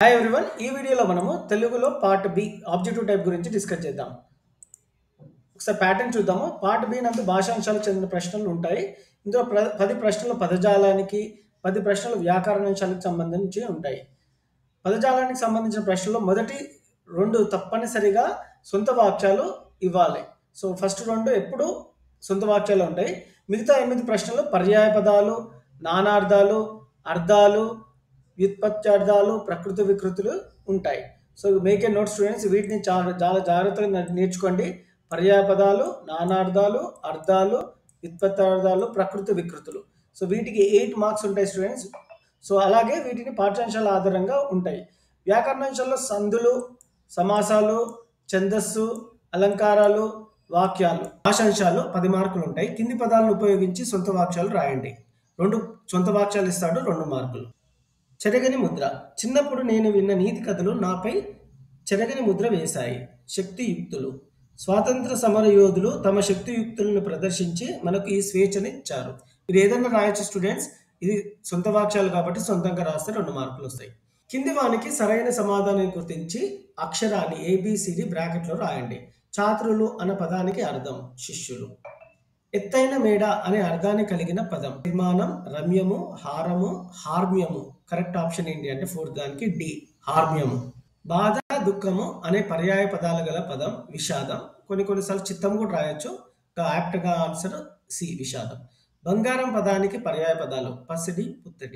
hi everyone ఈ వీడియోలో మనము తెలుగులో పార్ట్ బి ఆబ్జెక్టివ్ టైప్ గురించి డిస్కస్ చేద్దాం ఒకసారి ప్యాటర్న్ చూద్దాము పార్ట్ బి నందు భాషాంశాలకు చెందిన ప్రశ్నలు ఉంటాయి ఇందులో ప్ర పది ప్రశ్నలు పదజాలానికి పది ప్రశ్నలు వ్యాకరణాంశాలకు సంబంధించి ఉంటాయి పదజాలానికి సంబంధించిన ప్రశ్నలో మొదటి రెండు తప్పనిసరిగా సొంత వాక్యాలు ఇవ్వాలి సో ఫస్ట్ రెండు ఎప్పుడు సొంత వాక్యాలు ఉంటాయి మిగతా ఎనిమిది ప్రశ్నలు పర్యాయ పదాలు నానార్థాలు అర్థాలు వ్యుత్పత్త్యార్థాలు ప్రకృతి వికృతులు ఉంటాయి so make a note students వీటిని చాలా చాలా జాగ్రత్తగా నే- నేర్చుకోండి పర్యాయ పదాలు నానార్థాలు అర్థాలు వ్యుత్పత్తార్థాలు ప్రకృతి వికృతులు సో వీటికి ఎయిట్ మార్క్స్ ఉంటాయి స్టూడెంట్స్ సో అలాగే వీటిని పాఠ్యాంశాల ఆధారంగా ఉంటాయి వ్యాకరణాంశాల్లో సందులు సమాసాలు ఛందస్సు అలంకారాలు వాక్యాలు భాషాంశాలు పది మార్కులు ఉంటాయి కింది పదాలను ఉపయోగించి సొంత వాక్యాలు రాయండి రెండు సొంత వాక్యాలు ఇస్తాడు రెండు మార్కులు చెరగని ముద్ర చిన్నప్పుడు నేను విన్న నీతి కథలు నాపై చెరగని ముద్ర వేశాయి శక్తియుక్తులు స్వాతంత్ర సమర యోధులు తమ శక్తియుక్తులను ప్రదర్శించి మనకు ఈ స్వేచ్ఛని ఇచ్చారు మీరు ఏదైనా రాయొచ్చు స్టూడెంట్స్ ఇది సొంత వాక్యాలు కాబట్టి సొంతంగా రాస్తే రెండు మార్కులు వస్తాయి కింది వానికి సరైన సమాధానం గుర్తించి అక్షరాన్ని ఏబిసిడి బ్రాకెట్లో రాయండి ఛాత్రులు అన్న పదానికి అర్థం శిష్యులు ఎత్తైన మేడ అనే అర్థాన్ని కలిగిన పదం నిర్మాణం రమ్యము హారము హార్మ్యము కరెక్ట్ ఆప్షన్ ఏంటి అంటే ఫోర్త్ దానికి డి హార్మ్యము బాధ దుఃఖము అనే పర్యాయ పదాలు గల పదం విషాదం కొన్ని కొన్నిసార్లు చిత్తం కూడా రాయొచ్చు యాప్ట్గా ఆన్సర్ సి విషాదం బంగారం పదానికి పర్యాయ పదాలు పసిడి పుత్తడి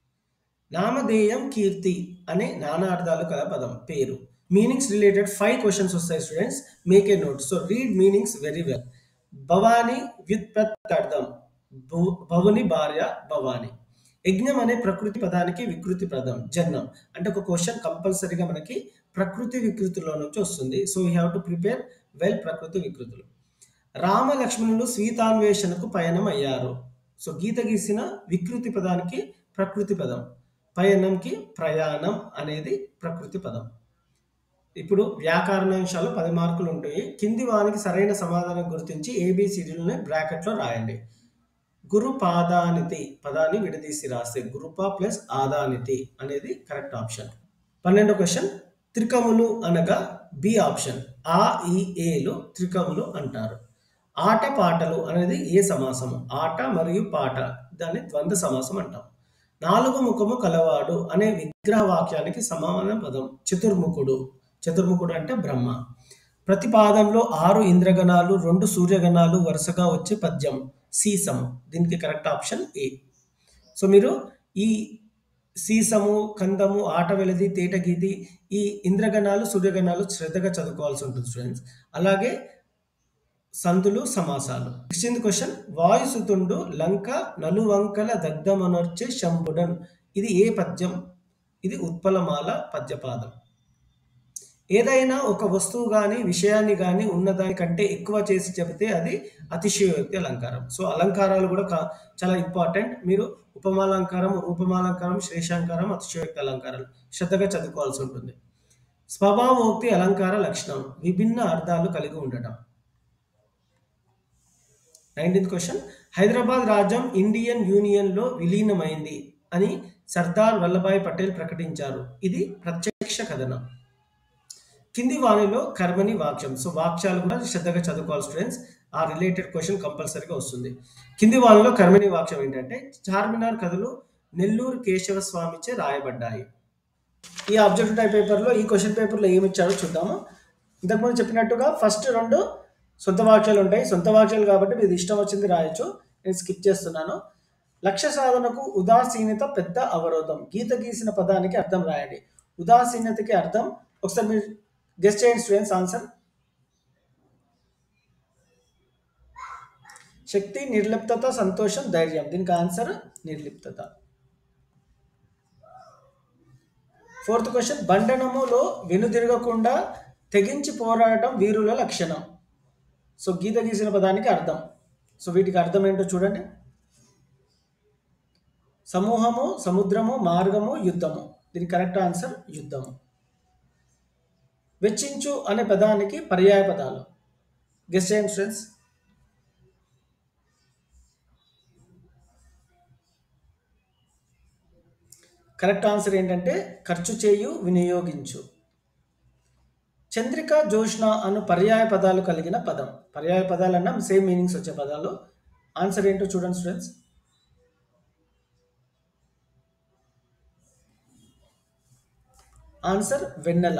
నామధేయం కీర్తి అనే నానార్థాలు కల పదం పేరు మీనింగ్స్ రిలేటెడ్ ఫైవ్ క్వశ్చన్స్ వస్తాయి students make a note so read meanings very well Bhavani వ్యుత్పత్తార్థం భు- భవుని భార్య భవాని యజ్ఞం అనే ప్రకృతి పదానికి వికృతి పదం జన్నం అంటే ఒక క్వశ్చన్ కంపల్సరీగా మనకి ప్రకృతి వికృతిలో నుంచి వస్తుంది so you have to prepare well ప్రకృతి వికృతులు రామ లక్ష్మణులు సీతాన్వేషణకు పయనం అయ్యారు సో గీత గీసిన వికృతి పదానికి ప్రకృతి పదం పయనంకి ప్రయాణం అనేది ప్రకృతి పదం ఇప్పుడు వ్యాకరణాంశాలు పది మార్కులు ఉంటాయి కింది వానికి సరైన సమాధానం గుర్తించి ఏబిసిడీలని బ్రాకెట్లో రాయండి గురు పాదానితి పదాన్ని విడదీసి రాస్తే గురుప ప్లస్ ఆదానితి అనేది కరెక్ట్ ఆప్షన్ పన్నెండో క్వశ్చన్ త్రికములు అనగా బి ఆప్షన్ ఆ ఈ ఏలు త్రికములు అంటారు ఆట పాటలు అనేది ఏ సమాసము ఆట మరియు పాట దాన్ని ద్వంద్వ సమాసం అంటాం నాలుగు ముఖము కలవాడు అనే విగ్రహ వాక్యానికి సమాన పదం చతుర్ముఖుడు చతుర్ముఖుడు అంటే బ్రహ్మ ప్రతి పాదంలో ఆరు ఇంద్రగణాలు రెండు సూర్యగణాలు వరుసగా వచ్చే పద్యం సీసము దీనికి కరెక్ట్ ఆప్షన్ ఏ సో మీరు ఈ సీసము కందము ఆట వెలది తేట గీతి ఈ ఇంద్రగణాలు సూర్యగణాలు శ్రద్ధగా చదువుకోవాల్సి ఉంటుంది స్టూడెంట్స్ అలాగే సందులు సమాసాలు సిక్స్టీన్త్ క్వశ్చన్ వాయుసుతుండు లంక నలువంకల దగ్ధమనర్చే శంభుడన్ ఇది ఏ పద్యం ఇది ఉత్పలమాల పద్యపాదం ఏదైనా ఒక వస్తువు కానీ విషయాన్ని కానీ ఉన్నదానికంటే ఎక్కువ చేసి చెబితే అది అతిశయోక్తి అలంకారం సో అలంకారాలు కూడా కా- చాలా ఇంపార్టెంట్ మీరు ఉపమాలంకారం రూపమాలంకారం శ్రేషాంకారం అతిశయోక్తి అలంకారాలు శ్రద్ధగా చదువుకోవాల్సి ఉంటుంది స్వభావోక్తి అలంకార లక్షణం విభిన్న అర్థాలు కలిగి ఉండటం నైన్టీన్త్ క్వశ్చన్ హైదరాబాద్ రాజ్యం ఇండియన్ యూనియన్లో విలీనమైంది అని సర్దార్ వల్లభాయ్ పటేల్ ప్రకటించారు ఇది ప్రత్యక్ష కథనం కింది వాణిలో కర్మని వాక్యం సో వాక్యాలు కూడా శ్రద్ధగా చదువుకోవాలి స్టూడెంట్స్ ఆ రిలేటెడ్ క్వశ్చన్ కంపల్సరీగా వస్తుంది కింది వాణిలో కర్మని వాక్యం ఏంటంటే చార్మినార్ కథలు నెల్లూరు కేశవ స్వామిచే రాయబడ్డాయి ఈ ఆబ్జెక్టివ్ టైప్ పేపర్లో ఈ క్వశ్చన్ పేపర్లో ఏమి ఇచ్చారో చూద్దాము ఇంతకుముందు చెప్పినట్టుగా ఫస్ట్ రెండు సొంత వాక్యాలు ఉంటాయి సొంత వాక్యాలు కాబట్టి మీది ఇష్టం వచ్చింది రాయొచ్చు నేను స్కిప్ చేస్తున్నాను లక్ష్య సాధనకు ఉదాసీనత పెద్ద అవరోధం గీత గీసిన పదానికి అర్థం రాయండి ఉదాసీనతకి అర్థం ఒకసారి మీరు గెస్ట్ చేయండి స్టూడెంట్స్ ఆన్సర్ శక్తి నిర్లిప్తత సంతోషం ధైర్యం దీనికి ఆన్సర్ నిర్లిప్తత ఫోర్త్ క్వశ్చన్ బండనములో వెనుదిరగకుండా తెగించి పోరాడటం వీరుల లక్షణం సో గీత గీసిన పదానికి అర్థం సో వీటికి అర్థం ఏంటో చూడండి సమూహము సముద్రము మార్గము యుద్ధము దీనికి కరెక్ట్ ఆన్సర్ యుద్ధము వెచ్చించు అనే పదానికి పర్యాయ పదాలు గెస్ట్ చేయండి స్టూడెంట్స్ కరెక్ట్ ఆన్సర్ ఏంటంటే ఖర్చు చేయు వినియోగించు చంద్రిక జోష్న అను పర్యాయ పదాలు కలిగిన పదం పర్యాయ పదాలన్నా సేమ్ మీనింగ్స్ వచ్చే పదాలు ఆన్సర్ ఏంటో చూడండి స్టూడెంట్స్ ఆన్సర్ వెన్నెల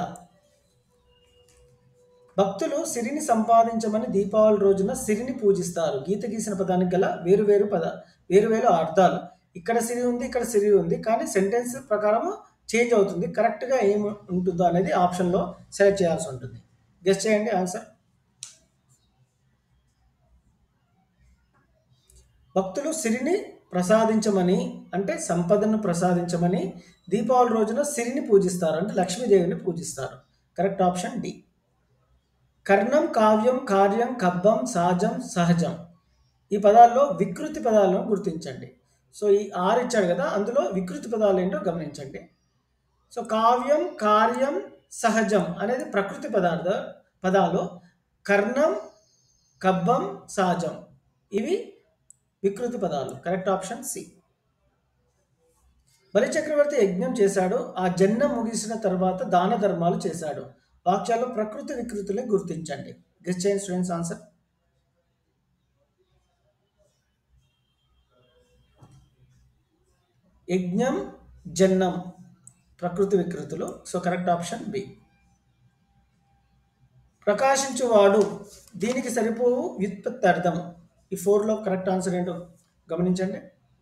భక్తులు సిరిని సంపాదించమని దీపావళి రోజున సిరిని పూజిస్తారు గీత గీసిన పదానికి గల వేరు వేరు పద వేరు వేరు అర్థాలు ఇక్కడ సిరి ఉంది ఇక్కడ సిరి ఉంది కానీ సెంటెన్స్ ప్రకారం చేంజ్ అవుతుంది కరెక్ట్గా ఏమి ఉంటుందో అనేది ఆప్షన్లో సెలెక్ట్ చేయాల్సి ఉంటుంది గెస్ట్ చేయండి ఆన్సర్ భక్తులు సిరిని ప్రసాదించమని అంటే సంపదను ప్రసాదించమని దీపావళి రోజున సిరిని పూజిస్తారు అంటే లక్ష్మీదేవిని పూజిస్తారు కరెక్ట్ ఆప్షన్ డి కర్ణం కావ్యం కార్యం కబ్బం సహజం సహజం ఈ పదాల్లో వికృతి పదాలను గుర్తించండి సో ఈ ఆరు ఇచ్చాడు కదా అందులో వికృతి పదాలు ఏంటో గమనించండి సో కావ్యం కార్యం సహజం అనేది ప్రకృతి పదార్థ పదాలు కర్ణం కబ్బం సహజం ఇవి వికృతి పదాలు కరెక్ట్ ఆప్షన్ సి బలిచక్రవర్తి యజ్ఞం చేశాడు ఆ జన్మ ముగిసిన తర్వాత దాన ధర్మాలు చేశాడు వాక్యాల్లో ప్రకృతి వికృతులే గుర్తించండి గెస్ట్ చేయండి స్టూడెంట్స్ ఆన్సర్ యజ్ఞం జన్నం ప్రకృతి వికృతులు సో కరెక్ట్ ఆప్షన్ బి ప్రకాశించువాడు దీనికి సరిపోవు వ్యుత్పత్తి అర్థం ఈ ఫోర్లో కరెక్ట్ ఆన్సర్ ఏంటో గమనించండి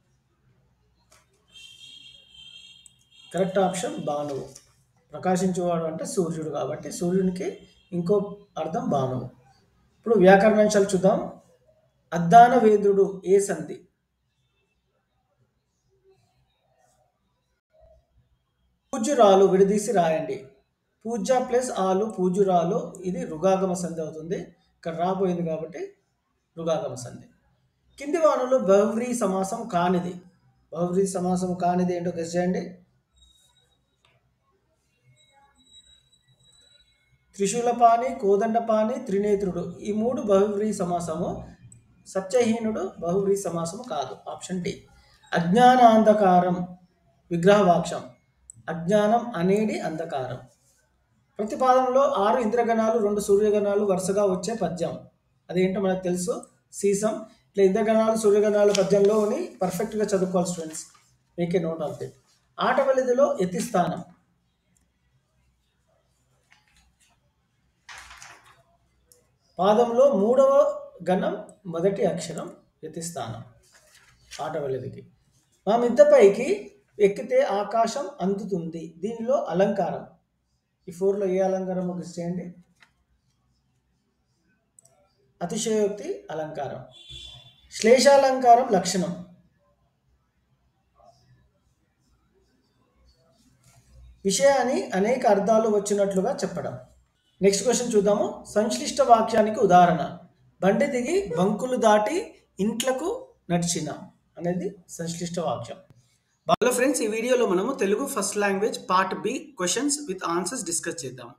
కరెక్ట్ ఆప్షన్ భానువు ప్రకాశించేవాడు అంటే సూర్యుడు కాబట్టి సూర్యునికి ఇంకో అర్థం భానువు ఇప్పుడు వ్యాకరణాంశాలు చూద్దాం అద్దాన వేదుడు ఏ సంధి పూజ్యురాలు విడదీసి రాయండి పూజ ప్లస్ ఆలు పూజురాలు ఇది రుగాగమ సంధి అవుతుంది ఇక్కడ రాబోయింది కాబట్టి రుగాగమ సంధి కింది వానలు బహువ్రీ సమాసం కానిది బహువ్రీ సమాసం కానిది ఏంటో గెస్ చేయండి త్రిశూలపాణి కోదండపాణి త్రినేత్రుడు ఈ మూడు బహువ్రీ సమాసము సత్యహీనుడు బహువ్రీ సమాసము కాదు ఆప్షన్ డి అజ్ఞానాంధకారం విగ్రహవాక్షం అజ్ఞానం అనేది అంధకారం ప్రతిపాదంలో ఆరు ఇంద్రగణాలు రెండు సూర్యగణాలు వరుసగా వచ్చే పద్యం అదేంటో మనకు తెలుసు సీసం ఇట్లా ఇంద్రగణాలు సూర్యగణాలు పద్యంలోని పర్ఫెక్ట్గా చదువుకోవాలి స్టూడెంట్స్ మీకే నోట్ ఆఫ్ ఇట్ ఆట వెలిదిలో ఎత్తి స్థానం పాదంలో మూడవ గణం మొదటి అక్షరం యతిస్థానం ఆట వెలిదికి మా మిద్దపైకి ఎక్కితే ఆకాశం అందుతుంది దీనిలో అలంకారం ఈ ఫోర్లో ఏ అలంకారం ఒక చేయండి అతిశయోక్తి అలంకారం శ్లేషాలంకారం లక్షణం విషయాన్ని అనేక అర్థాలు వచ్చినట్లుగా చెప్పడం నెక్స్ట్ క్వశ్చన్ చూద్దాము సంశ్లిష్ట వాక్యానికి ఉదాహరణ బండి దిగి బంకులు దాటి ఇంట్లకు నడిచిన అనేది సంశ్లిష్ట వాక్యం హలో ఫ్రెండ్స్ ఈ వీడియోలో మనము Telugu first language part B questions with answers discuss చేద్దాం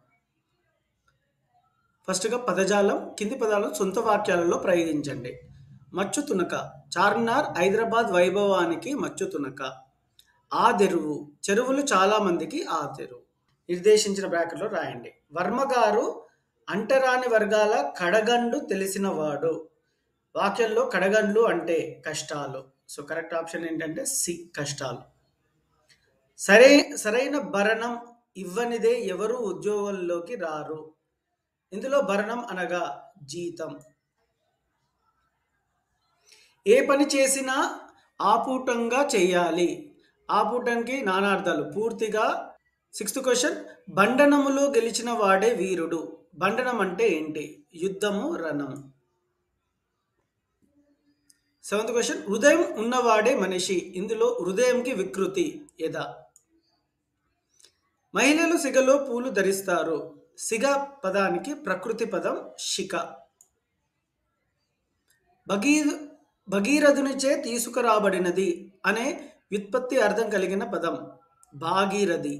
ఫస్ట్గా పదజాలం కింది పదాలు సొంత వాక్యాలలో ప్రయోగించండి మచ్చు తునక చార్మినార్ హైదరాబాద్ వైభవానికి మచ్చు తునక ఆ తెరువు చెరువులు చాలా మందికి ఆ తెరువు నిర్దేశించిన బ్రాకెట్లో రాయండి వర్మ గారు అంటరాని వర్గాల కడగండు తెలిసినవాడు వాక్యంలో కడగండ్లు అంటే కష్టాలు సో కరెక్ట్ ఆప్షన్ ఏంటంటే సి కష్టాలు సరే సరైన భరణం ఇవ్వనిదే ఎవరు ఉద్యోగంలోకి రారు ఇందులో భరణం అనగా జీతం ఏ పని చేసినా ఆపూటంగా చేయాలి ఆపూటానికి నానార్థాలు పూర్తిగా సిక్స్త్ క్వశ్చన్ బండనములో గెలిచిన వాడే వీరుడు బండనం అంటే ఏంటి యుద్ధము రణం సెవెంత్ క్వశ్చన్ హృదయం ఉన్నవాడే మనిషి ఇందులో హృదయంకి వికృతి ఎద మహిళలు సిగలో పూలు ధరిస్తారు సిగ పదానికి ప్రకృతి పదం శిఖ భగీర్ భగీరథునిచే తీసుకురాబడినది అనే వ్యుత్పత్తి అర్థం కలిగిన పదం భాగీరథి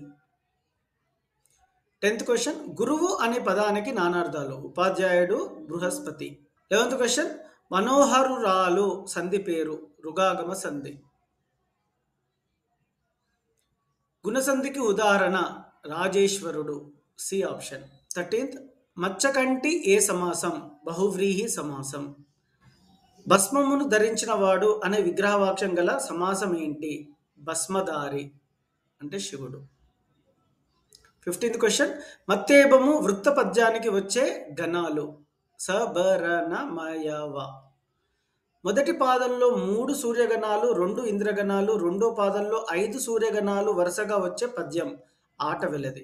టెన్త్ క్వశ్చన్ గురువు అనే పదానికి నానార్థాలు ఉపాధ్యాయుడు బృహస్పతి లెవెన్త్ క్వశ్చన్ మనోహరురాలు సంధి పేరు రుగాగమ సంధి గుణసంధికి ఉదాహరణ రాజేశ్వరుడు సి ఆప్షన్ థర్టీన్త్ మచ్చకంటి ఏ సమాసం బహువ్రీహి సమాసం భస్మమును ధరించిన వాడు అనే విగ్రహవాక్యం గల సమాసం ఏంటి భస్మధారి అంటే శివుడు ఫిఫ్టీన్త్ క్వశ్చన్ మత్తేబము వృత్త పద్యానికి వచ్చే గణాలు సబరనమయవ మొదటి పాదంలో మూడు సూర్యగణాలు రెండు ఇంద్రగణాలు రెండో పాదంలో ఐదు సూర్యగణాలు వరుసగా వచ్చే పద్యం ఆట వెలది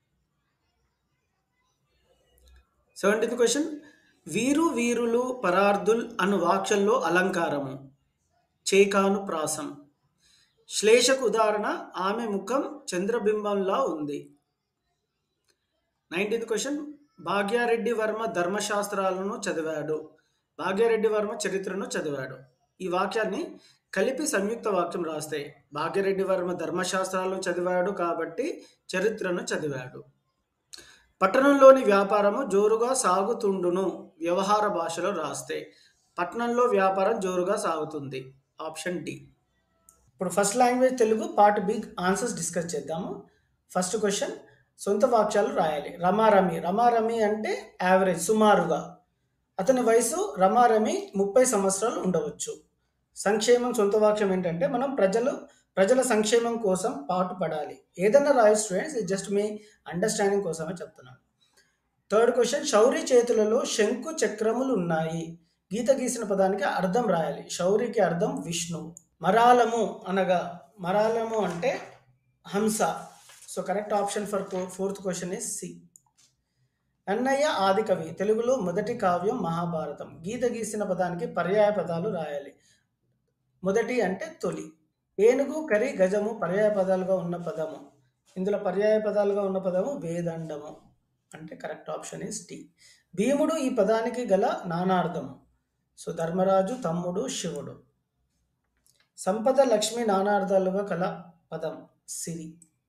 సెవెంటీన్త్ క్వశ్చన్ వీరు వీరులు పరార్ధుల్ అను వాక్యంలో అలంకారము చేకాను ప్రాసం శ్లేషకు ఉదాహరణ ఆమె ముఖం చంద్రబింబంలా ఉంది నైన్టీన్త్ క్వశ్చన్ భాగ్యారెడ్డి వర్మ ధర్మశాస్త్రాలను చదివాడు భాగ్యారెడ్డి వర్మ చరిత్రను చదివాడు ఈ వాక్యాన్ని కలిపి సంయుక్త వాక్యం రాస్తే భాగ్యరెడ్డి వర్మ ధర్మశాస్త్రాలను చదివాడు కాబట్టి చరిత్రను చదివాడు పట్టణంలోని వ్యాపారము జోరుగా సాగుతుండును వ్యవహార భాషలో రాస్తే పట్టణంలో వ్యాపారం జోరుగా సాగుతుంది ఆప్షన్ డి ఇప్పుడు first language Telugu part B answers discuss చేద్దాము ఫస్ట్ క్వశ్చన్ సొంత వాక్యాలు రాయాలి రమారమి రమారమి అంటే యావరేజ్ సుమారుగా అతని వయసు రమారమి ముప్పై సంవత్సరాలు ఉండవచ్చు సంక్షేమం సొంత వాక్యం ఏంటంటే మనం ప్రజలు ప్రజల సంక్షేమం కోసం పాటుపడాలి ఏదన్నా రాయల్ స్టూడెంట్స్ ఇది జస్ట్ మీ అండర్స్టాండింగ్ కోసమే చెప్తున్నాను థర్డ్ క్వశ్చన్ శౌరి చేతులలో శంకు చక్రములు ఉన్నాయి గీత గీసిన పదానికి అర్థం రాయాలి శౌరికి అర్థం విష్ణు మరాలము అనగా మరాలము అంటే హంస so correct option for fourth question is C Nannaya ఆది కవి తెలుగులో మొదటి కావ్యం మహాభారతం గీత గీసిన పదానికి పర్యాయ పదాలు రాయాలి మొదటి అంటే తొలి ఏనుగు కరి గజము పర్యాయ పదాలుగా ఉన్న పదము ఇందులో పర్యాయ పదాలుగా ఉన్న పదము వేదండము అంటే కరెక్ట్ ఆప్షన్ ఇస్ టి భీముడు ఈ పదానికి గల నానార్థము సో ధర్మరాజు తమ్ముడు శివుడు సంపద లక్ష్మి నానార్థాలుగా కల పదం సిరి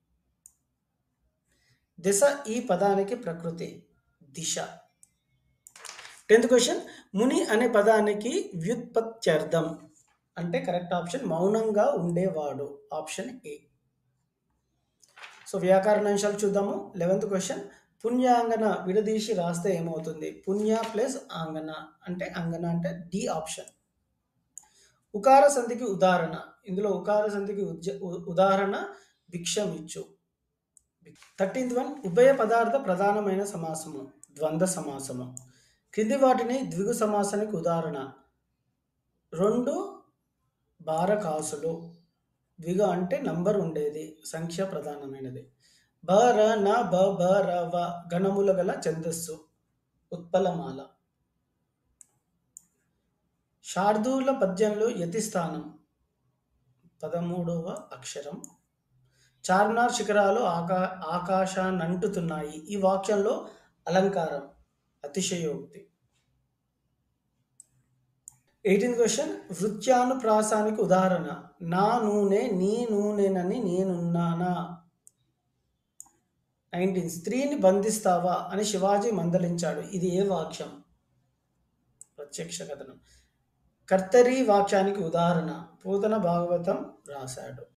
దిశ ఈ పదానికి ప్రకృతి దిశ టెన్త్ క్వశ్చన్ ముని అనే పదానికి వ్యుత్పత్త్యర్థం అంటే కరెక్ట్ ఆప్షన్ మౌనంగా ఉండేవాడు ఆప్షన్ ఏ సో వ్యాకరణాంశాలు చూద్దాము లెవెన్త్ క్వశ్చన్ పుణ్యాంగన విడదీసి రాస్తే ఏమవుతుంది పుణ్య ప్లస్ ఆంగన అంటే అంగన అంటే డి ఆప్షన్ ఉకార సంధికి ఉదాహరణ ఇందులో ఉకార సంధికి ఉజ్జ- ఉ- ఉదాహరణ భిక్షమిచ్చు థర్టీన్త్ వన్ ఉభయ పదార్థ ప్రధానమైన సమాసము ద్వంద్వ సమాసము క్రింది వాటిని ద్విగు సమాసానికి ఉదాహరణ రెండు బారకాసులు ద్విగ అంటే నంబర్ ఉండేది సంఖ్య ప్రధానమైనది బ ర న బ బ ర వ గణముల గల ఛందస్సు ఉత్పలమాల శార్దూల పద్యంలో యతి స్థానం పదమూడవ అక్షరం చార్మినార్ శిఖరాలు ఆకా ఆకాశాన్నంటుతున్నాయి ఈ వాక్యంలో అలంకారం అతిశయోక్తి ఎయిటీన్త్ క్వశ్చన్ వృత్యానుప్రాసానికి ఉదాహరణ నా నూనె నీ నూనెనని నేనున్నానా నైన్టీన్ స్త్రీని బంధిస్తావా అని శివాజీ మందలించాడు ఇది ఏ వాక్యం ప్రత్యక్ష కథనం కర్తరి వాక్యానికి ఉదాహరణ పూతన భాగవతం రాశాడు